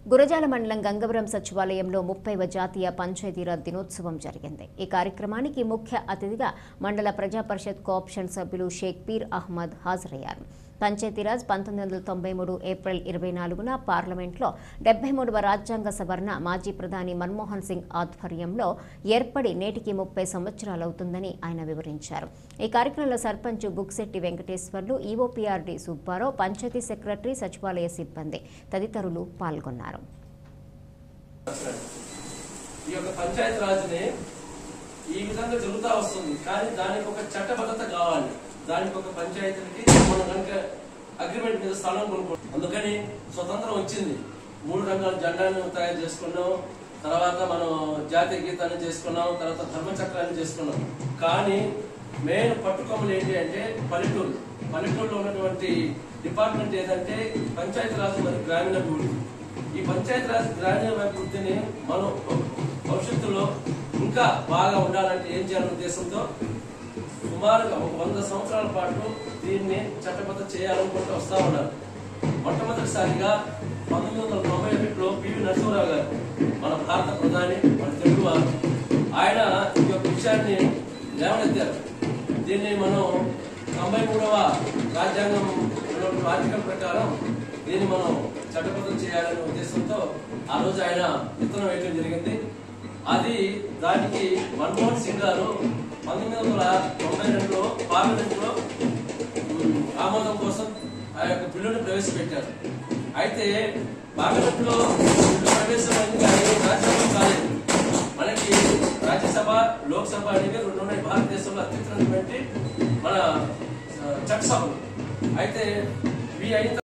గురజాల మండలం గంగవరం సచివాలయంలో ముప్పైవ జాతీయ పంచాయతీరాజ్ దినోత్సవం జరిగింది ఈ కార్యక్రమానికి ముఖ్య అతిథిగా మండల ప్రజా పరిషత్ కోఆప్షన్ సభ్యులు షేక్ పీర్ అహ్మద్ హాజరయ్యారు పంచాయతీరాజ్ పంతొమ్మిది వందల తొంభై మూడు ఏప్రిల్ ఇరవై నాలుగున పార్లమెంట్లో డెబ్బై మూడవ రాజ్యాంగ సవరణ మాజీ ప్రధాని మన్మోహన్ సింగ్ ఆధ్వర్యంలో ఏర్పడి నేటికి ముప్పై సంవత్సరాలవుతుందని ఆయన వివరించారు ఈ కార్యక్రమంలో సర్పంచ్ బుక్సెట్టి వెంకటేశ్వర్లు ఈఓపీఆర్డి సుబ్బారావు పంచాయతీ సెక్రటరీ సచివాలయ సిబ్బంది తదితరులు పాల్గొన్నారు ఈ యొక్క పంచాయతీ రాజ్ని ఈ విధంగా జరుగుతూ వస్తుంది కానీ దానికి ఒక చట్టబద్ధత కావాలి దానికి ఒక పంచాయతీలకి మనం కనుక అగ్రిమెంట్ మీద స్థలం కొనుక్కో అందుకని స్వతంత్రం వచ్చింది మూడు రంగాల జెండాను తయారు చేసుకున్నాం తర్వాత మనం జాతీయ గీతాన్ని చేసుకున్నాం తర్వాత ధర్మచక్రాన్ని చేసుకున్నాం కానీ మెయిన్ పట్టుకొమ్మలు ఏంటి అంటే పల్లెటూరు పల్లెటూరులో ఉన్నటువంటి డిపార్ట్మెంట్ ఏదంటే పంచాయతీరాజ్ మరియు గ్రామీణాభివృద్ధి ఈ పంచాయతీరాజ్ గ్రామీణాభివృద్ధిని మనం భవిష్యత్తులో ఇంకా బాగా ఉండాలంటే ఏం చేయాలనే ఉద్దేశంతో సుమారుగా ఒక వంద సంవత్సరాల పాటు దీన్ని చట్టబద్ధ చేయాలనుకుంటూ వస్తా ఉన్నారు మొట్టమొదటిసారిగా పంతొమ్మిది వందల తొంభై ఒకటిలో పివి నరసింహరావు గారు మన భారత ప్రధాని మన తెలుగు వారు ఆయన ఈ యొక్క విషయాన్ని లేవనెత్తారు దీన్ని మనం తొంభై మూడవ రాజ్యాంగం ఆర్టికల్ ప్రకారం దీన్ని మనం చట్టబద్ధం చేయాలనే ఉద్దేశంతో ఆ రోజు ఆయన విత్తనం వేయడం జరిగింది అది దానికి మన్మోహన్ సింగ్ గారు పంతొమ్మిది వందల తొంభై రెండులో పార్లమెంట్లో ఉమ్, ఆమోదం కోసం ఆ యొక్క బిల్లును ప్రవేశపెట్టారు అయితే పార్లమెంట్లో బిల్లు ప్రవేశమైంది కానీ రాజ్యసభ కాలేదు మనకి రాజ్యసభ లోక్సభ అనేవి రెండు ఉన్నాయి భారతదేశంలో అత్యున్నటువంటి మన ఆ, చట్టసభలు అయితే ఇవి అయిన